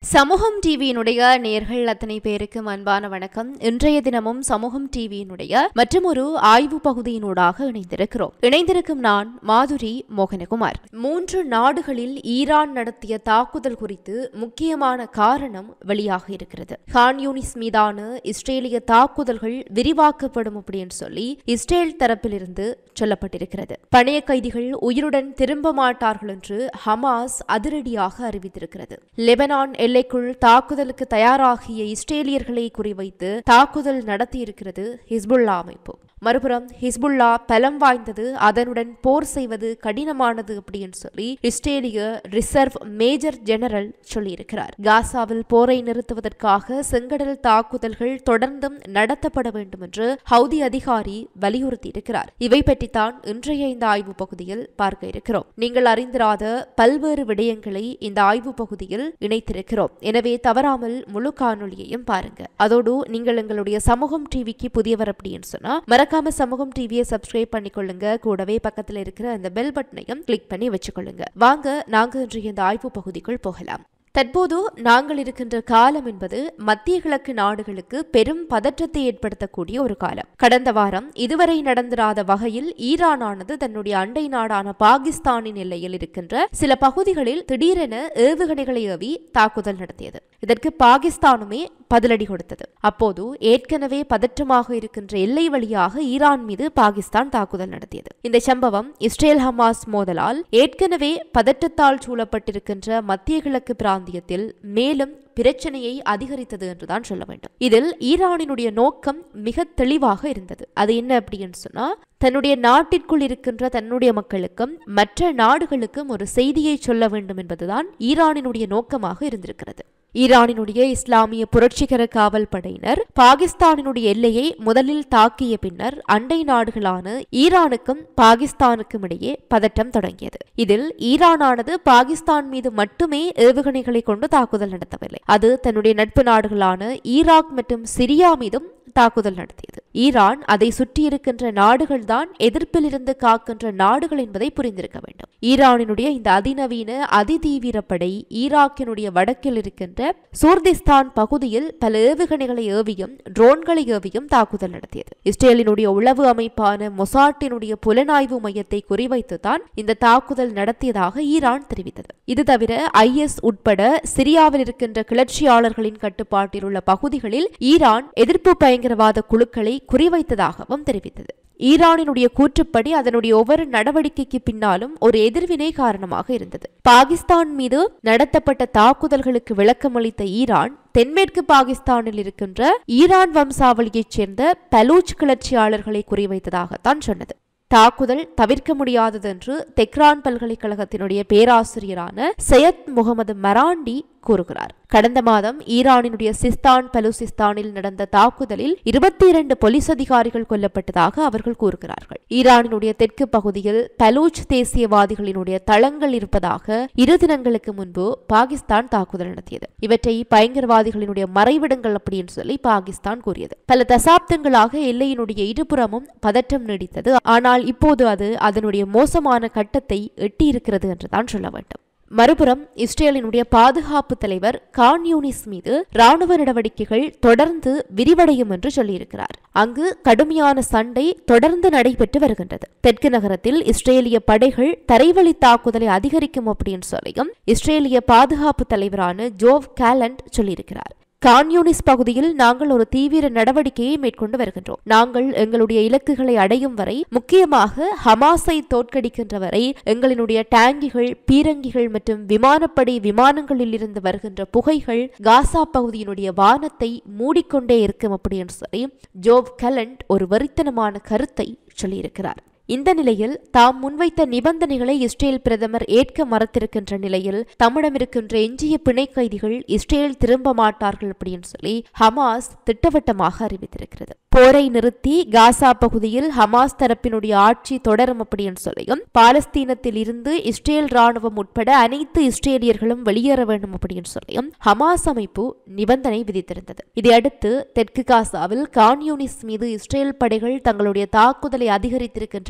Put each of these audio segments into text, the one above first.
சமூகம் டிவியினுடைய நேர்கள் அத்தனை பேருக்கும் அன்பான வணக்கம் இன்றைய தினமும் சமூகம் டிவியினுடைய மற்றொரு ஆய்வு பகுதியினூடாக இணைந்திருக்கிறோம் இணைந்திருக்கும் நான் மாதுரி மோகனகுமார் மூன்று நாடுகளில் ஈரான் நடத்திய தாக்குதல் குறித்து முக்கியமான காரணம் வெளியாக இருக்கிறது ஹான் யூனிஸ் மீதான இஸ்ரேலிய தாக்குதல்கள் விரிவாக்கப்படும் அப்படின்னு சொல்லி இஸ்ரேல் தரப்பிலிருந்து சொல்லப்பட்டிருக்கிறது பணைய கைதிகள் உயிருடன் திரும்ப மாட்டார்கள் என்று ஹமாஸ் அதிரடியாக அறிவித்திருக்கிறது லெபனான் எல்லைக்குள் தாக்குதலுக்கு தயாராகிய இஸ்ரேலியர்களை குறிவைத்து தாக்குதல் நடத்தியிருக்கிறது ஹிஸ்புல்லா அமைப்பு மறுபுறம் ஹிஸ்புல்லா பலம் வாய்ந்தது அதனுடன் போர் செய்வது கடினமானது அப்படின்னு சொல்லி இஸ்ரேலிய ரிசர்வ் மேஜர் ஜெனரல் சொல்லியிருக்கிறார் காசாவில் போரை நிறுத்துவதற்காக செங்கடல் தாக்குதல்கள் தொடர்ந்தும் நடத்தப்பட வேண்டும் என்று ஹவுதி அதிகாரி வலியுறுத்தியிருக்கிறார் இவை பற்றித்தான் இன்றைய இந்த ஆய்வு பகுதியில் பார்க்க இருக்கிறோம் நீங்கள் அறிந்திராத பல்வேறு விடயங்களை இந்த ஆய்வு பகுதியில் இணைத்திருக்கிறோம் எனவே தவறாமல் முழு காணொளியையும் பாருங்க அதோடு நீங்கள் எங்களுடைய சமூகம் டிவிக்கு புதியவர் அப்படின்னு சொன்னா மறக்காம சமூகம் டிவியை சப்ஸ்கிரைப் பண்ணிக்கொள்ளுங்க கூடவே பக்கத்தில் இருக்கிற அந்த பெல் பட்டனையும் கிளிக் பண்ணி வச்சுக்கொள்ளுங்க வாங்க நாங்க இன்றைய இந்த ஆய்வு பகுதிக்குள் போகலாம் தற்போது நாங்கள் இருக்கின்ற காலம் என்பது மத்திய கிழக்கு நாடுகளுக்கு பெரும் பதற்றத்தை ஏற்படுத்தக்கூடிய ஒரு காலம் கடந்த வாரம் இதுவரை நடந்திராத வகையில் ஈரானானது தன்னுடைய அண்டை நாடான பாகிஸ்தானின் எல்லையில் இருக்கின்ற சில பகுதிகளில் திடீரென ஏவுகணைகளை ஏவி தாக்குதல் நடத்தியது இதற்கு பாகிஸ்தானுமே பதிலடி கொடுத்தது அப்போது ஏற்கனவே பதற்றமாக இருக்கின்ற எல்லை வழியாக ஈரான் மீது பாகிஸ்தான் தாக்குதல் நடத்தியது இந்த சம்பவம் இஸ்ரேல் ஹமாஸ் மோதலால் ஏற்கனவே பதற்றத்தால் சூழப்பட்டிருக்கின்ற மத்திய கிழக்கு பிராந்தியத்தில் மேலும் பிரச்சனையை அதிகரித்தது என்றுதான் சொல்ல வேண்டும் இதில் ஈரானினுடைய நோக்கம் மிக தெளிவாக இருந்தது அது என்ன அப்படின்னு சொன்னா தன்னுடைய நாட்டிற்குள் இருக்கின்ற தன்னுடைய மக்களுக்கும் மற்ற நாடுகளுக்கும் ஒரு செய்தியை சொல்ல வேண்டும் என்பதுதான் ஈரானினுடைய நோக்கமாக இருந்திருக்கிறது ஈரானினுடைய இஸ்லாமிய புரட்சிகர காவல் படையினர் பாகிஸ்தானினுடைய எல்லையை முதலில் தாக்கிய பின்னர் அண்டை நாடுகளான ஈரானுக்கும் பாகிஸ்தானுக்கும் இடையே பதட்டம் தொடங்கியது இதில் ஈரானானது பாகிஸ்தான் மீது மட்டுமே ஏவுகணைகளை கொண்டு தாக்குதல் நடத்தவில்லை அது தன்னுடைய நட்பு நாடுகளான ஈராக் மற்றும் சிரியா மீதும் தாக்குதல் நடத்தியது ஈரான் அதை சுற்றியிருக்கின்ற நாடுகள்தான் எதிர்ப்பிலிருந்து காக்கின்ற நாடுகள் என்பதை புரிந்திருக்க வேண்டும் ஈரானினுடைய இந்த அதிநவீன அதிதீவிர படை ஈராக்கினுடைய வடக்கில் இருக்கின்ற சூர்திஸ்தான் பகுதியில் பல ஏவுகணைகளை ஏவியும் ட்ரோன்களை ஏவியும் தாக்குதல் நடத்தியது இஸ்ரேலினுடைய உளவு அமைப்பான மொசாட்டினுடைய புலனாய்வு மையத்தை குறிவைத்துதான் இந்த தாக்குதல் நடத்தியதாக ஈரான் தெரிவித்தது இது தவிர ஐஎஸ் உட்பட சிரியாவில் இருக்கின்ற கிளர்ச்சியாளர்களின் கட்டுப்பாட்டில் உள்ள பகுதிகளில் ஈரான் எதிர்ப்பு பயங்கரவாத குழுக்களை குறிவைத்ததாகவும் தெரிவித்தது ஈரானினுடைய கூற்றுப்படி அதனுடைய ஒவ்வொரு நடவடிக்கைக்கு பின்னாலும் ஒரு எதிர்வினை காரணமாக இருந்தது பாகிஸ்தான் மீது நடத்தப்பட்ட தாக்குதல்களுக்கு விளக்கமளித்த ஈரான் தென்மேற்கு பாகிஸ்தானில் இருக்கின்ற ஈரான் வம்சாவளியைச் சேர்ந்த பலூச் கிளர்ச்சியாளர்களை குறிவைத்ததாகத்தான் சொன்னது தாக்குதல் தவிர்க்க முடியாதது என்று தெக்ரான் பல்கலைக்கழகத்தினுடைய பேராசிரியரான சையத் முகமது மராண்டி கூறுகிறார் கடந்த மாதம் ஈரானினுடைய சிஸ்தான் பலுசிஸ்தானில் நடந்த தாக்குதலில் இருபத்தி இரண்டு போலீஸ் அதிகாரிகள் கொல்லப்பட்டதாக அவர்கள் கூறுகிறார்கள் ஈரானினுடைய தெற்கு பகுதியில் பலூச் தேசியவாதிகளினுடைய தளங்கள் இருப்பதாக இரு தினங்களுக்கு முன்பு பாகிஸ்தான் தாக்குதல் நடத்தியது இவற்றை பயங்கரவாதிகளினுடைய மறைவிடங்கள் அப்படின்னு சொல்லி பாகிஸ்தான் கூறியது பல தசாப்தங்களாக எல்லையினுடைய இருபுறமும் பதற்றம் நீடித்தது ஆனால் இப்போது அது அதனுடைய மோசமான கட்டத்தை எட்டியிருக்கிறது என்றுதான் சொல்ல வேண்டும் மறுபுறம் இஸ்ரேலினுடைய பாதுகாப்பு தலைவர் கான் யூனிஸ் மீது ராணுவ நடவடிக்கைகள் தொடர்ந்து விரிவடையும் என்று சொல்லியிருக்கிறார் அங்கு கடுமையான சண்டை தொடர்ந்து நடைபெற்று வருகின்றது தெற்கு நகரத்தில் இஸ்ரேலிய படைகள் தரைவழி தாக்குதலை அதிகரிக்கும் அப்படின்னு சொல்லியும் இஸ்ரேலிய பாதுகாப்பு தலைவரான ஜோவ் கேலண்ட் சொல்லியிருக்கிறார் கான்யூனிஸ் பகுதியில் நாங்கள் ஒரு தீவிர நடவடிக்கையை மேற்கொண்டு வருகின்றோம் நாங்கள் எங்களுடைய இலக்குகளை அடையும் வரை முக்கியமாக ஹமாஸை தோற்கடிக்கின்ற வரை எங்களினுடைய டேங்கிகள் பீரங்கிகள் மற்றும் விமானப்படை விமானங்களில் இருந்து வருகின்ற புகைகள் காசா பகுதியினுடைய வானத்தை மூடிக்கொண்டே இருக்கும் அப்படின்னு சொல்லி ஜோவ் கலண்ட் ஒரு வரித்தனமான கருத்தை சொல்லியிருக்கிறார் இந்த நிலையில் தாம் முன்வைத்த நிபந்தனைகளை இஸ்ரேல் பிரதமர் ஏற்க மறுத்திருக்கின்ற நிலையில் தம்மிடம் இருக்கின்ற எஞ்சிய பிணை கைதிகள் இஸ்ரேல் திரும்ப மாட்டார்கள் அப்படின்னு சொல்லி ஹமாஸ் திட்டவட்டமாக அறிவித்திருக்கிறது போரை நிறுத்தி காசா பகுதியில் ஹமாஸ் தரப்பினுடைய ஆட்சி தொடரும் அப்படின்னு சொல்லியும் பாலஸ்தீனத்தில் இருந்து இஸ்ரேல் ராணுவம் உட்பட அனைத்து இஸ்ரேலியர்களும் வெளியேற வேண்டும் அப்படின்னு சொல்லியும் ஹமாஸ் அமைப்பு நிபந்தனை விதித்திருந்தது இதையடுத்து தெற்கு காசாவில் கான்யூனிஸ் மீது இஸ்ரேல் படைகள் தங்களுடைய தாக்குதலை அதிகரித்திருக்கின்ற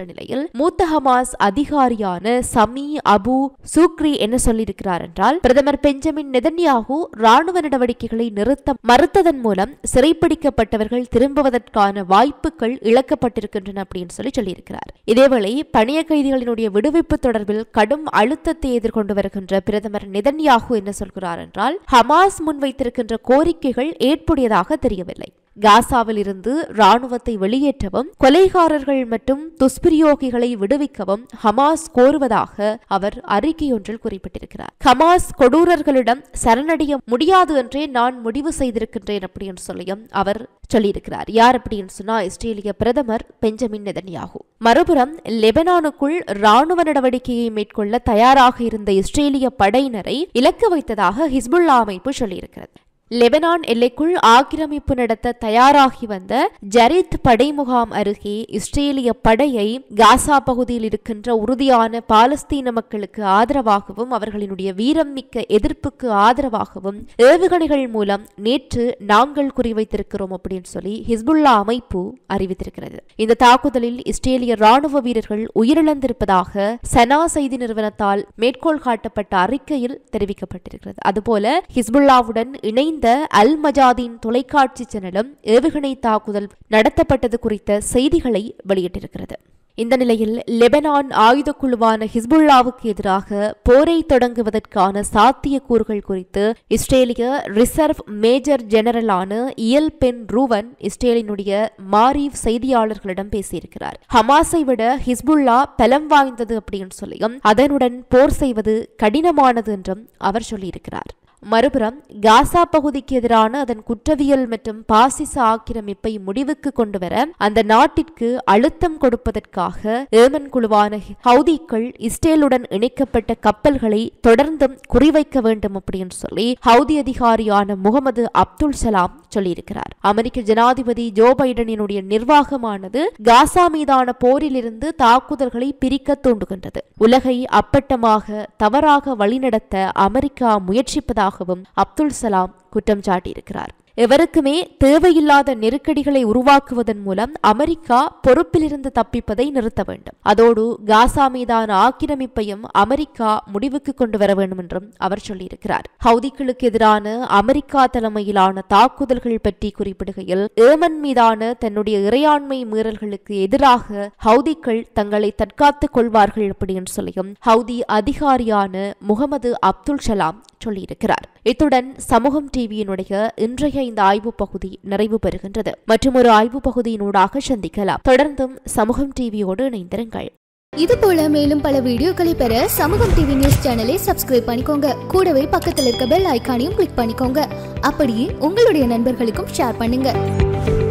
நிலையில் மூத்த ஹமாஸ் அதிகாரியான சமி அபு சூக்ரி என்ன சொல்லியிருக்கிறார் என்றால் பிரதமர் பெஞ்சமின் நெதன்யாகு ராணுவ நடவடிக்கைகளை நிறுத்த மறுத்ததன் மூலம் சிறைப்பிடிக்கப்பட்டவர்கள் திரும்புவதற்கான வாய்ப்புகள் இழக்கப்பட்டிருக்கின்றன அப்படின்னு சொல்லி சொல்லியிருக்கிறார் இதேவேளை பணிய கைதிகளினுடைய விடுவிப்பு தொடர்பில் கடும் அழுத்தத்தை எதிர்கொண்டு வருகின்ற பிரதமர் நெதன்யாகு என்ன சொல்கிறார் என்றால் ஹமாஸ் முன்வைத்திருக்கின்ற கோரிக்கைகள் ஏற்புடையதாக தெரியவில்லை காசாவில் இருந்து ராணுவத்தை வெளியேற்றவும் கொலைகாரர்கள் மற்றும் துஷ்பிரயோகிகளை விடுவிக்கவும் ஹமாஸ் கோருவதாக அவர் அறிக்கையொன்றில் குறிப்பிட்டிருக்கிறார் ஹமாஸ் கொடூரர்களிடம் சரணடைய முடியாது என்றே நான் முடிவு செய்திருக்கின்றேன் அப்படின்னு சொல்லியும் அவர் சொல்லியிருக்கிறார் யார் அப்படின்னு சொன்னா இஸ்ரேலிய பிரதமர் பெஞ்சமின் நெதன்யாகு மறுபுறம் லெபனானுக்குள் ராணுவ நடவடிக்கையை மேற்கொள்ள தயாராக இருந்த இஸ்ரேலிய படையினரை இலக்கு வைத்ததாக ஹிஸ்புல்லா அமைப்பு சொல்லியிருக்கிறது லெபனான் எல்லைக்குள் ஆக்கிரமிப்பு நடத்த தயாராகி வந்த ஜரித் படை முகாம் அருகே இஸ்ரேலிய படையை காசா பகுதியில் இருக்கின்ற உறுதியான பாலஸ்தீன மக்களுக்கு ஆதரவாகவும் அவர்களினுடைய வீரம் மிக்க எதிர்ப்புக்கு ஆதரவாகவும் ஏவுகணைகள் மூலம் நேற்று நாங்கள் குறிவைத்திருக்கிறோம் அப்படின்னு சொல்லி ஹிஸ்புல்லா அமைப்பு அறிவித்திருக்கிறது இந்த தாக்குதலில் இஸ்ரேலிய ராணுவ வீரர்கள் உயிரிழந்திருப்பதாக சனா செய்தி நிறுவனத்தால் மேற்கோள் காட்டப்பட்ட அறிக்கையில் தெரிவிக்கப்பட்டிருக்கிறது அதுபோல ஹிஸ்புல்லாவுடன் இணைந்த அல் மஜாதின் தொலைக்காட்சி சேனலும் ஏவுகணை தாக்குதல் நடத்தப்பட்டது குறித்த செய்திகளை வெளியிட்டிருக்கிறது இந்த நிலையில் லெபனான் ஆயுத குழுவான ஹிஸ்புல்லாவுக்கு எதிராக போரை தொடங்குவதற்கான சாத்தியக்கூறுகள் குறித்து இஸ்ரேலிய ரிசர்வ் மேஜர் ஜெனரலான இயல் பென் ரூவன் இஸ்ரேலினுடைய மாரீவ் செய்தியாளர்களிடம் பேசியிருக்கிறார் ஹமாஸை விட ஹிஸ்புல்லா பலம் வாய்ந்தது அப்படின்னு சொல்லியும் அதனுடன் போர் செய்வது கடினமானது என்றும் அவர் சொல்லியிருக்கிறார் மறுபுறம் காசா பகுதிக்கு எதிரான அதன் குற்றவியல் மற்றும் பாசிச ஆக்கிரமிப்பை முடிவுக்கு கொண்டுவர அந்த நாட்டிற்கு அழுத்தம் கொடுப்பதற்காக ஏமன் குழுவான ஹவுதிக்கள் இஸ்ரேலுடன் இணைக்கப்பட்ட கப்பல்களை தொடர்ந்தும் குறிவைக்க வேண்டும் அப்படின்னு சொல்லி ஹவுதி அதிகாரியான முகமது அப்துல் சலாம் சொல்லியிருக்கிறார் அமெரிக்க ஜனாதிபதி ஜோ பைடனினுடைய நிர்வாகமானது காசா மீதான போரிலிருந்து தாக்குதல்களை பிரிக்க தூண்டுகின்றது உலகை அப்பட்டமாக தவறாக வழிநடத்த அமெரிக்கா முயற்சிப்பதாக உள்ளதாகவும் அப்துல் சலாம் குற்றம் சாட்டியிருக்கிறார் எவருக்குமே தேவையில்லாத நெருக்கடிகளை உருவாக்குவதன் மூலம் அமெரிக்கா பொறுப்பிலிருந்து தப்பிப்பதை நிறுத்த வேண்டும் அதோடு காசா மீதான ஆக்கிரமிப்பையும் அமெரிக்கா முடிவுக்கு கொண்டு வர வேண்டும் என்றும் அவர் சொல்லியிருக்கிறார் ஹவுதிகளுக்கு எதிரான அமெரிக்கா தலைமையிலான தாக்குதல்கள் பற்றி குறிப்பிடுகையில் ஏமன் மீதான தன்னுடைய இறையாண்மை மீறல்களுக்கு எதிராக ஹவுதிகள் தங்களை தற்காத்துக் கொள்வார்கள் அப்படின்னு சொல்லியும் ஹவுதி அதிகாரியான முகமது அப்துல் சலாம் சொல்லியிருக்கிறார் இத்துடன் சமூகம் டிவியினுடைய இன்றைய இந்த ஆய்வு பகுதி நிறைவு பெறுகின்றது மற்றும் ஒரு ஆய்வு பகுதியினூடாக சந்திக்கலாம் தொடர்ந்தும் சமூகம் டிவியோடு இணைந்திருங்கள் இது போல மேலும் பல வீடியோக்களை பெற சமூகம் டிவி நியூஸ் சேனலை சப்ஸ்கிரைப் பண்ணிக்கோங்க கூடவே பக்கத்தில் இருக்க பெல் ஐகானையும் கிளிக் பண்ணிக்கோங்க அப்படியே உங்களுடைய நண்பர்களுக்கும் ஷேர் பண்ணுங்க